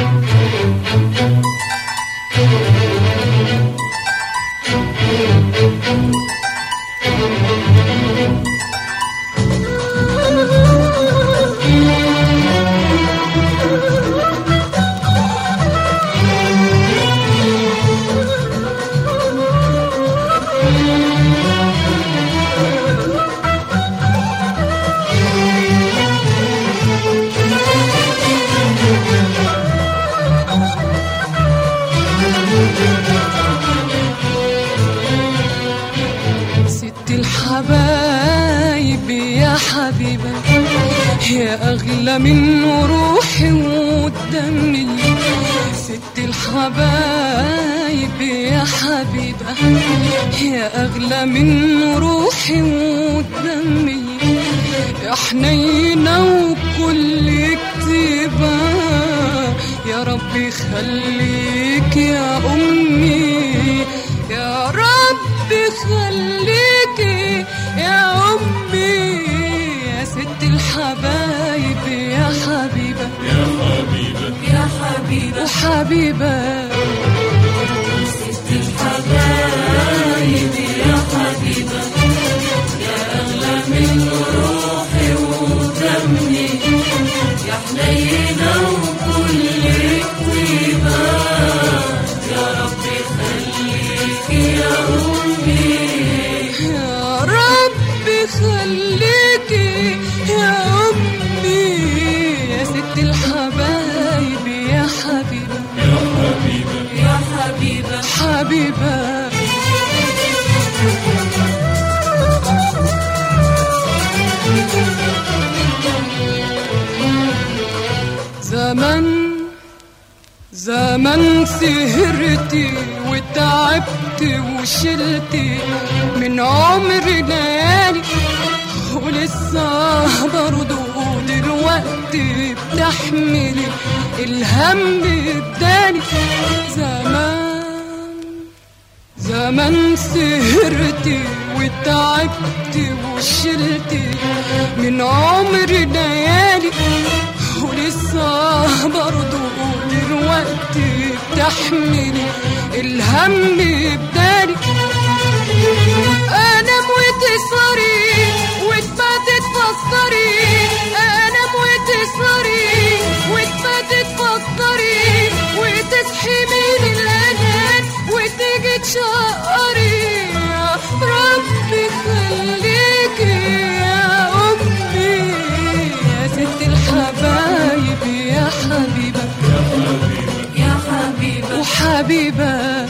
ست الحبايب يا حبيبة يا أغلى من روحي ودمي ست الحبايب يا حبيبة يا أغلى من روحي ودمي يا حنينة وكل كتيبة يا ربي خليك يا أمي يا ربي خليكي يا أمي يا ست الحبايب يا حبيبة يا حبيبة يا حبيبة وحبيبة ست الحبايب يا حبيبة يا أغلى من روحي ودمي يا حنينة وكل طيبة يا ربي خليك يا أمي يا ربي خليكي يا أمي يا ست الحبايب يا حبيبة يا حبيبة يا حبيبة حبيبة زمن زمن سهرتي وتعبت وشلتي من عمري ليالي ولسه برضه دلوقتي بتحملي الهم التاني زمان زمان سهرتي وتعبت وشلتي من عمري ليالي ولسه برضه دلوقتي بتحملي الهم بدالي انام وتسهري وتباتي تفسري انام وتسهري وتباتي تفسري وتصحي من الانام وتيجي تشقري يا ربي خليكي يا امي يا ست الحبايب يا حبيبه يا حبيبة وحبيبه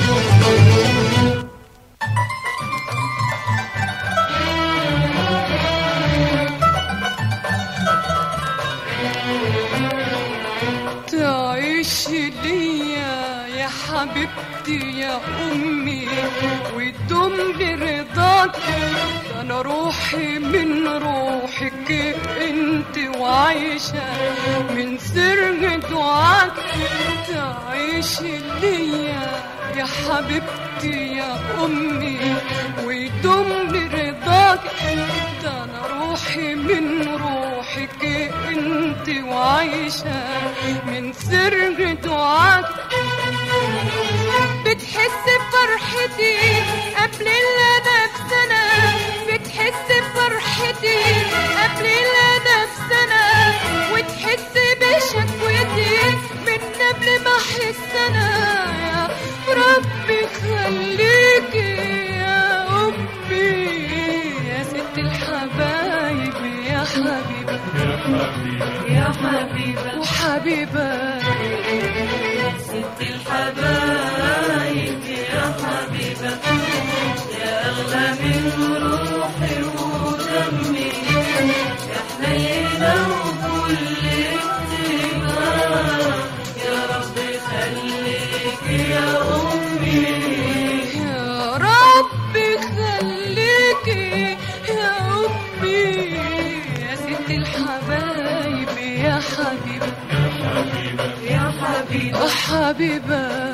تعيش ليا يا حبيبتي يا أمي وتدوم برضاك ده أنا روحي من روحك أنت وعايشة من سر دعاك تعيش ليا يا حبيبتي يا أمي ويدوم برضاك ده أنا روحي من روحك أنت وعايشة من سر دعاك بتحس بفرحتي قبل اللي نفسنا بتحس بفرحتي قبل اللي نفسنا وتحس بشكوتي من قبل ما احس انا يا ربي خليكي يا امي يا ست الحبايب يا حبيبه يا حبيبة يا حبيبة وحبيبه ست الحبايب يا حبيبة يا أغلى من روحي ودمي يا حنينة وكل طيبة يا ربي خليك يا أمي يا ربي خليكي يا أمي يا ست الحبايب يا حبيبة يا حبيبة يا حبيبة حبيبة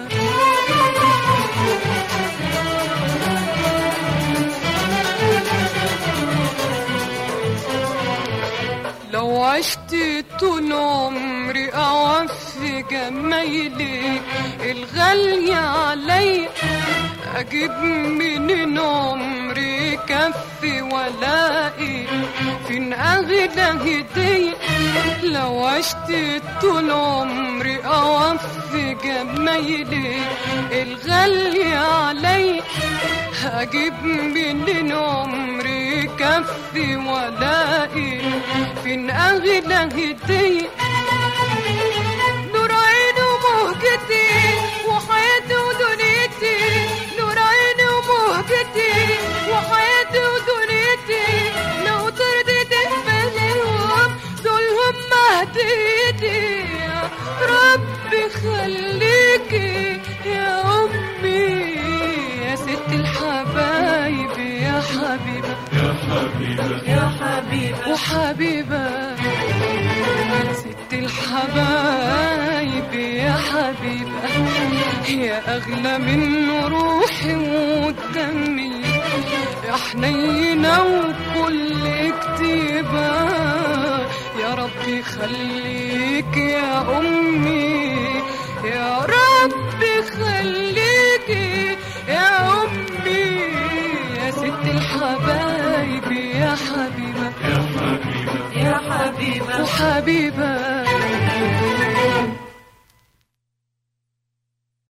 لو عشت طول عمري أوفيك جمايلك الغالية علي أجيب منين عمري كفي ولاقي فين أغلى هدية لو عشت طول عمري أوفي جمايلك الغالية علي هجيب منين عمري كفي ولاقي فين أغلى هدية نور عيني ومهجتي وحياتي ودنيتي نور عيني ومهجتي وحياتي ودنيتي لو ترضيت بلاهم دول هم هديتي يا ربي خليكي يا أمي يا ست الحبايب يا حبيبة يا حبيبة يا حبيبة وحبيبة ست الحبايب يا حبيبة يا أغلى من روحي ودمي يا حنينة وكل كتيبة يا ربي خليك يا أمي يا ربي خليك يا أمي يا ست الحبايب يا حبيبة يا حبيبة يا حبيبة وحبيبة